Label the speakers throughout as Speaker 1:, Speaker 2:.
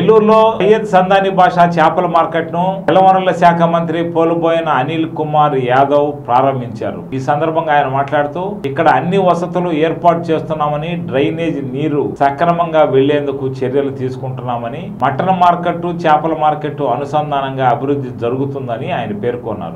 Speaker 1: నెల్లూరులో సయ్యద్ సందాని భాష చేపల మార్కెట్ ను జలవనరుల శాఖ మంత్రి పోలుబోయిన అనిల్ కుమార్ యాదవ్ ప్రారంభించారు ఈ సందర్భంగా ఆయన మాట్లాడుతూ ఇక్కడ అన్ని వసతులు ఏర్పాటు చేస్తున్నామని డ్రైనేజ్ నీరు సక్రమంగా వెళ్లేందుకు చర్యలు తీసుకుంటున్నామని మటన్ మార్కెట్ చేపల మార్కెట్ అనుసంధానంగా అభివృద్ధి జరుగుతుందని ఆయన పేర్కొన్నారు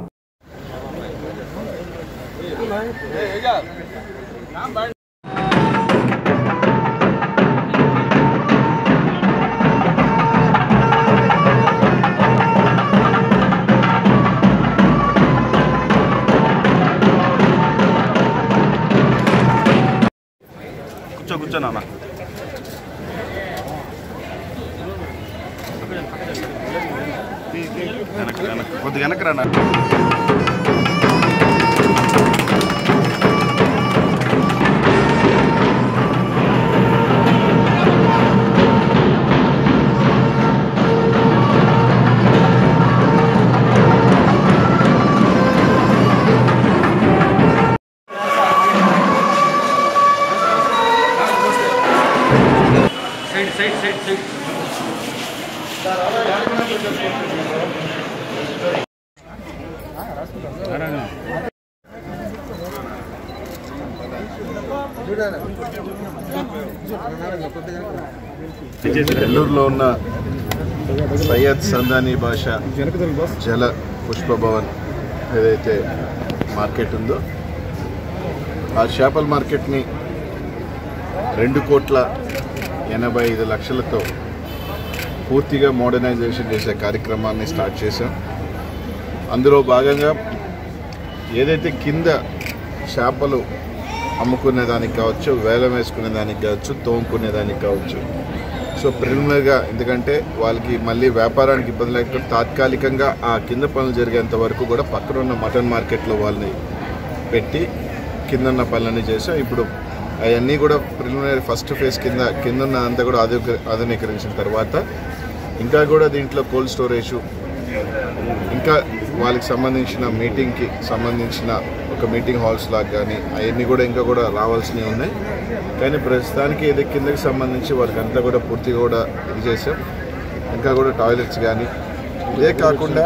Speaker 2: కూర్చో కూర్చో నాన్న తీ, తీ. వెనక్కి వెనక్కి కొద్దిగా వెనక్కి రా నాన్న. నెల్లూరులో ఉన్న సయ్యద్ సందాని భాష జల పుష్ప భవన్ ఏదైతే మార్కెట్ ఉందో ఆ చేపల మార్కెట్ని రెండు కోట్ల ఎనభై ఐదు లక్షలతో పూర్తిగా మోడర్నైజేషన్ చేసే కార్యక్రమాన్ని స్టార్ట్ చేశాం అందులో భాగంగా ఏదైతే కింద చేపలు అమ్ముకునే దానికి కావచ్చు వేలం వేసుకునే దానికి కావచ్చు తోముకునే దానికి కావచ్చు సో ప్రిలిమినరీగా ఎందుకంటే వాళ్ళకి మళ్ళీ వ్యాపారానికి ఇబ్బంది లేకుండా తాత్కాలికంగా ఆ కింద పనులు జరిగేంత వరకు కూడా పక్కన ఉన్న మటన్ మార్కెట్లో వాళ్ళని పెట్టి కింద ఉన్న పనులన్నీ చేసాం ఇప్పుడు అవన్నీ కూడా ప్రిలిమినరీ ఫస్ట్ ఫేజ్ కింద కింద ఉన్నదంతా కూడా ఆధు- ఆధునీకరించిన తర్వాత ఇంకా కూడా దీంట్లో కోల్డ్ స్టోరేజ్ ఇంకా వాళ్ళకి సంబంధించిన మీటింగ్కి సంబంధించిన ఒక మీటింగ్ హాల్స్ లాగా కానీ అవన్నీ కూడా ఇంకా కూడా రావాల్సినవి ఉన్నాయి కానీ ప్రస్తుతానికి ఇది కిందకి సంబంధించి వాళ్ళకి అంతా కూడా పూర్తిగా కూడా ఇది చేసాం ఇంకా కూడా టాయిలెట్స్ కానీ ఇదే కాకుండా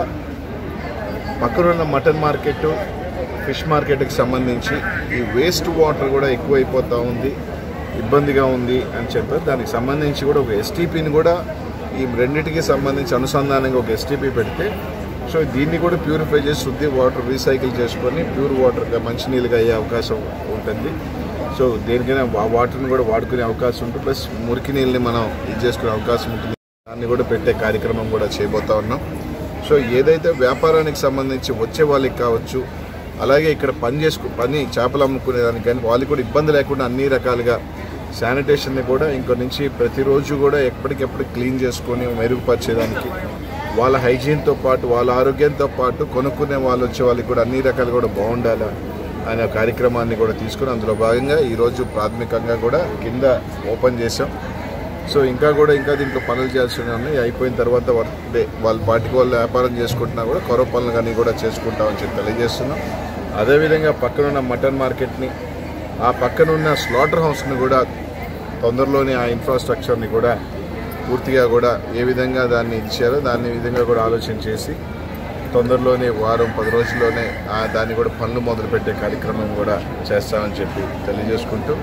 Speaker 2: పక్కన ఉన్న మటన్ మార్కెట్ ఫిష్ మార్కెట్కి సంబంధించి ఈ వేస్ట్ వాటర్ కూడా ఎక్కువైపోతూ ఉంది ఇబ్బందిగా ఉంది అని చెప్పారు దానికి సంబంధించి కూడా ఒక ఎస్టీపీని కూడా ఈ రెండింటికి సంబంధించి అనుసంధానంగా ఒక ఎస్టీపీ పెడితే సో దీన్ని కూడా ప్యూరిఫై చేసి శుద్ధి వాటర్ రీసైకిల్ చేసుకొని ప్యూర్ వాటర్గా మంచినీళ్ళుగా అయ్యే అవకాశం ఉంటుంది సో దేనికైనా ఆ వాటర్ని కూడా వాడుకునే అవకాశం ఉంటుంది ప్లస్ మురికి నీళ్ళని మనం ఇది చేసుకునే అవకాశం ఉంటుంది దాన్ని కూడా పెట్టే కార్యక్రమం కూడా చేయబోతా ఉన్నాం సో ఏదైతే వ్యాపారానికి సంబంధించి వచ్చే వాళ్ళకి కావచ్చు అలాగే ఇక్కడ పని చేసుకు పని చేపలు అమ్ముకునే దానికి కానీ వాళ్ళకి కూడా ఇబ్బంది లేకుండా అన్ని రకాలుగా శానిటేషన్ని కూడా ఇంకో నుంచి ప్రతిరోజు కూడా ఎప్పటికెప్పుడు క్లీన్ చేసుకొని మెరుగుపరిచేదానికి వాళ్ళ హైజీన్తో పాటు వాళ్ళ ఆరోగ్యంతో పాటు కొనుక్కునే వాళ్ళు వచ్చే వాళ్ళకి కూడా అన్ని రకాలు కూడా బాగుండాలి అనే కార్యక్రమాన్ని కూడా తీసుకుని అందులో భాగంగా ఈరోజు ప్రాథమికంగా కూడా కింద ఓపెన్ చేసాం సో ఇంకా కూడా ఇంకా దీంట్లో పనులు చేయాల్సి ఉన్నాయి అయిపోయిన తర్వాత వర్క్ డే వాళ్ళ పాటికి వాళ్ళు వ్యాపారం చేసుకుంటున్నా కూడా కొరవ పనులు కానీ కూడా చేసుకుంటామని చెప్పి తెలియజేస్తున్నాం అదేవిధంగా పక్కన ఉన్న మటన్ మార్కెట్ని ఆ పక్కన ఉన్న స్లాటర్ హౌస్ని కూడా తొందరలోనే ఆ ఇన్ఫ్రాస్ట్రక్చర్ని కూడా పూర్తిగా కూడా ఏ విధంగా దాన్ని ఇచ్చారో దాన్ని విధంగా కూడా ఆలోచన చేసి తొందరలోనే వారం పది రోజుల్లోనే ఆ దాన్ని కూడా పనులు మొదలుపెట్టే కార్యక్రమం కూడా చేస్తామని చెప్పి తెలియజేసుకుంటూ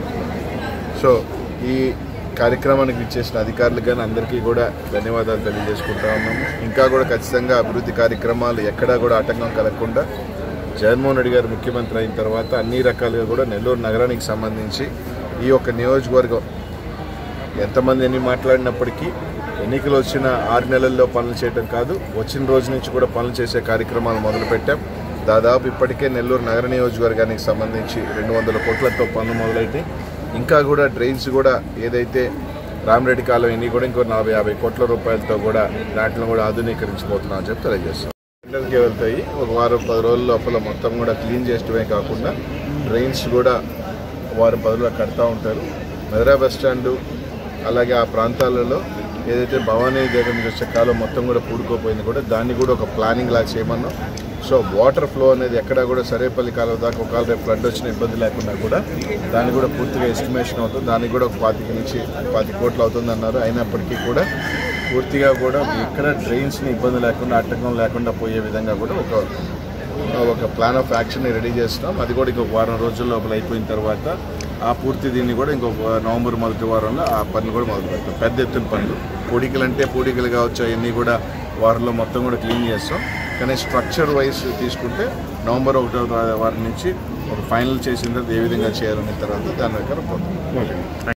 Speaker 2: సో ఈ కార్యక్రమానికి ఇచ్చేసిన అధికారులకు కానీ అందరికీ కూడా ధన్యవాదాలు తెలియజేసుకుంటా ఉన్నాము ఇంకా కూడా ఖచ్చితంగా అభివృద్ధి కార్యక్రమాలు ఎక్కడా కూడా ఆటంకం కలగకుండా జగన్మోహన్ రెడ్డి గారు ముఖ్యమంత్రి అయిన తర్వాత అన్ని రకాలుగా కూడా నెల్లూరు నగరానికి సంబంధించి ఈ యొక్క నియోజకవర్గం ఎంతమంది ఎన్ని మాట్లాడినప్పటికీ ఎన్నికలు వచ్చిన ఆరు నెలల్లో పనులు చేయడం కాదు వచ్చిన రోజు నుంచి కూడా పనులు చేసే కార్యక్రమాలు మొదలుపెట్టాం దాదాపు ఇప్పటికే నెల్లూరు నగర నియోజకవర్గానికి సంబంధించి రెండు వందల కోట్లతో పనులు మొదలైతే ఇంకా కూడా డ్రైన్స్ కూడా ఏదైతే రామరెడ్డి కాలం ఎన్ని కూడా ఇంకో నలభై యాభై కోట్ల రూపాయలతో కూడా వాటిని కూడా ఆధునీకరించబోతున్నాం అని చెప్పి తెలియజేస్తాం టెండర్కి వెళ్తాయి ఒక వారం పది రోజుల లోపల మొత్తం కూడా క్లీన్ చేయడమే కాకుండా డ్రైన్స్ కూడా వారం పదులుగా కడతా ఉంటారు మెదరా బస్ స్టాండు అలాగే ఆ ప్రాంతాలలో ఏదైతే భవానీ దగ్గర నుంచి వచ్చే కాలం మొత్తం కూడా పూడుకోపోయింది కూడా దాన్ని కూడా ఒక ప్లానింగ్ లాగా చేయమన్నాం సో వాటర్ ఫ్లో అనేది ఎక్కడా కూడా సరేపల్లి కాలువ దాకా ఒకవేళ రేపు ఫ్లడ్ వచ్చిన ఇబ్బంది లేకుండా కూడా దాన్ని కూడా పూర్తిగా ఎస్టిమేషన్ అవుతుంది దానికి కూడా ఒక పాతిక నుంచి పాతి కోట్లు అవుతుంది అన్నారు అయినప్పటికీ కూడా పూర్తిగా కూడా ఇక్కడ డ్రైన్స్ని ఇబ్బంది లేకుండా అట్టకం లేకుండా పోయే విధంగా కూడా ఒక ఒక ప్లాన్ ఆఫ్ యాక్షన్ రెడీ చేస్తున్నాం అది కూడా ఇంకొక వారం రోజుల లోపల అయిపోయిన తర్వాత ఆ పూర్తి దీన్ని కూడా ఇంకొక నవంబర్ మొదటి వారంలో ఆ పనులు కూడా మొదలు పెడతాం పెద్ద ఎత్తున పనులు పూడికలు అంటే పూడికలు కావచ్చు అవన్నీ కూడా వారంలో మొత్తం కూడా క్లీన్ చేస్తాం కానీ స్ట్రక్చర్ వైజ్ తీసుకుంటే నవంబర్ ఒకటో వారం నుంచి ఒక ఫైనల్ చేసిన తర్వాత ఏ విధంగా చేయాలనే తర్వాత దాని ప్రకారం పోతాం